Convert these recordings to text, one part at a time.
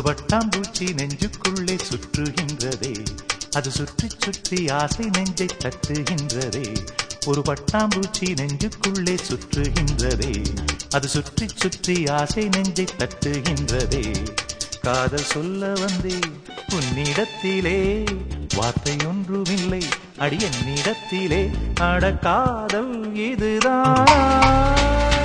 வட்டாம்பூச்சி நெஞ்சுக்குள்ளே சுற்றுகின்றதே அது சுற்றி சுற்றி ஆசை நெஞ்சை தட்டுகின்றதே ஒரு பட்டாம்பூச்சி நெஞ்சுக்குள்ளே சுற்றுகின்றதே அது சுற்றி சுற்றி ஆசை நெஞ்சை தட்டுகின்றதே காதல் சொல்ல வந்தே உன்னிடத்திலே வார்த்தை ஒன்றுமில்லை அடி என்னிடத்திலே அட காதல் இதுதான்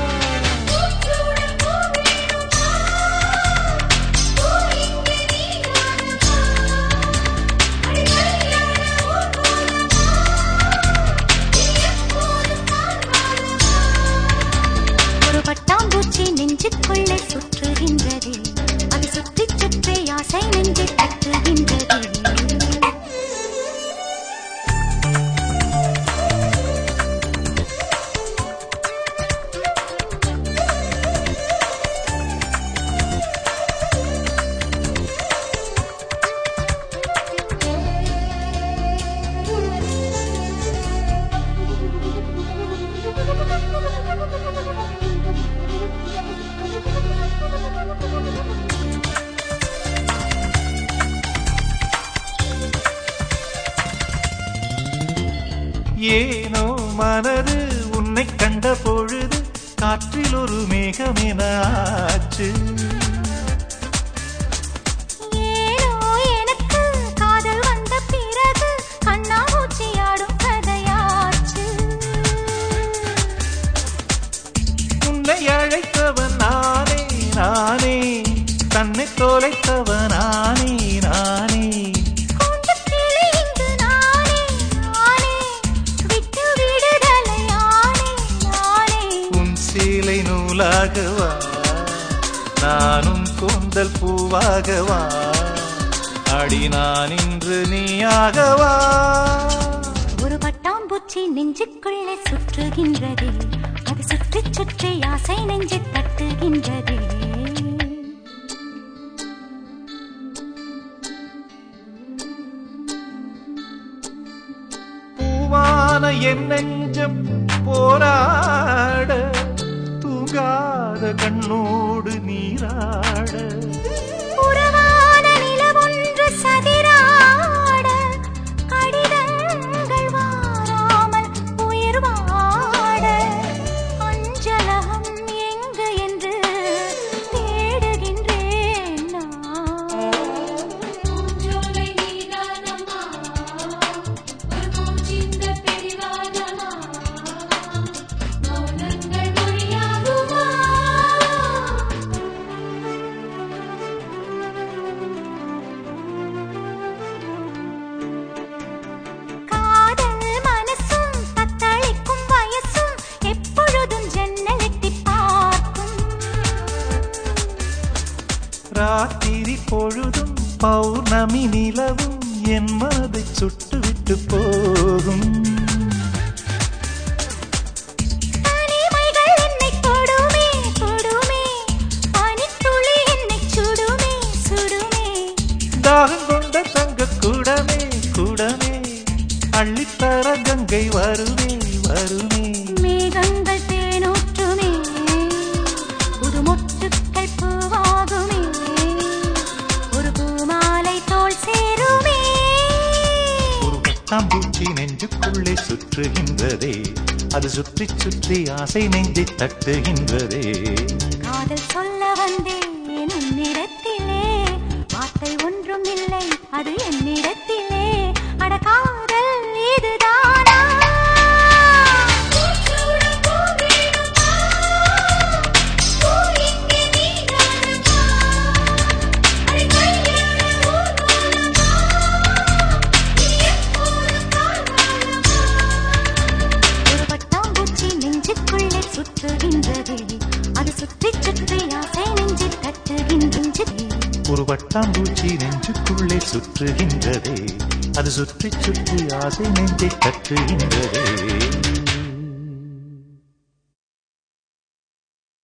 ஒரு பட்டாம்பூச்சி நெஞ்சுக்குள்ளே சுற்றுகின்றது அது சுற்றி சுற்றி ஆசை நெஞ்சை தட்டுகின்றது ஏனோ மனது உன்னை கண்ட பொழுது காற்றில் ஒரு மேகமென ஆச்சு ஏனோ எனக்கு காதல் வந்த பிறகு கண்ணாமூச்சியாடும் கதையாச்சு உன்னை அழைத்தவன் நானே நானே தன்னை தொலைத்தவன் நானே நானே கூண்டுக் கிளி இங்கு நானே, நானே. விட்டு விடுதலை ஆனே, நானே. உன் சீலை நூலாகவா நானும் கூந்தல் பூவாகவா அடி நான் இன்று நீயாகவா ஒரு பட்டாம்பூச்சி நெஞ்சுக்குள்ளே சுற்றுகின்றது அது சுற்றி சுற்றி ஆசை நெஞ்சை தட்டுகின்றது பூவான என் நெஞ்சம் போராட தூங்காத கண்ணோடு நீராட உறவான நிலவொன்று சதிராட கடிதங்கள் வாராமல் உயிர் வாட அஞ்சலகம் எங்கு என்று தேடுகின்றேன் நான். பூஞ்சோலை நீதானம்மா ஒரு பூச்சிந்த பிரிவானமா மௌனங்கள் மொழியாகுமா காதல் மனசும் தத்தளிக்கும் வயசும் எப்பொழுதும் ஜன்னலெட்டி பார்க்கும் ராத்திரி பொழுதும் பௌர்ணமி நிலவும் என் மனதை சுட்டுவிட்டு போகும் தனிமைகள் என்னை தொடுமே தொடுமே பனித்துளி என்னை சுடுமே சுடுமே தாகம் கொண்ட தங்க குடமே குடமே அள்ளித்தர கங்கை வருமே வருமே மேகங்கள் தேனூற்றுமே புது மொட்டுக்கள் பூவாகுமே ஒரு பூமாலை தோல் சேருமே ஒரு பட்டாம்பூச்சி நெஞ்சுக்குள்ளே சுற்றுகின்றதே அது சுற்றி சுற்றி ஆசை நெஞ்சை தட்டுகின்றதே காதல் சொல்ல வந்தேன் உன்னிடத்திலே வார்த்தை ஒன்றும் இல்லை அது என்னிடத்திலே அட காதல் இதுதானா பூச்சூட பூவேணுமா பூ இங்கே நீதானம்மா அரை கல்யாண ஊர்வலமா நீ எப்போதும் கால்வானமா ஒரு பட்டாம்பூச்சி நெஞ்சுக்குள்ளே சுற்றுகின்றது அது சுற்றி சுற்றி ஆசை நெஞ்சை தட்டுகின்றது ஒரு பட்டாம்பூச்சி நெஞ்சுக்குள்ளே சுற்றுகின்றதே அது சுற்றி சுற்றி ஆசை நெஞ்சை தட்டுகின்றதே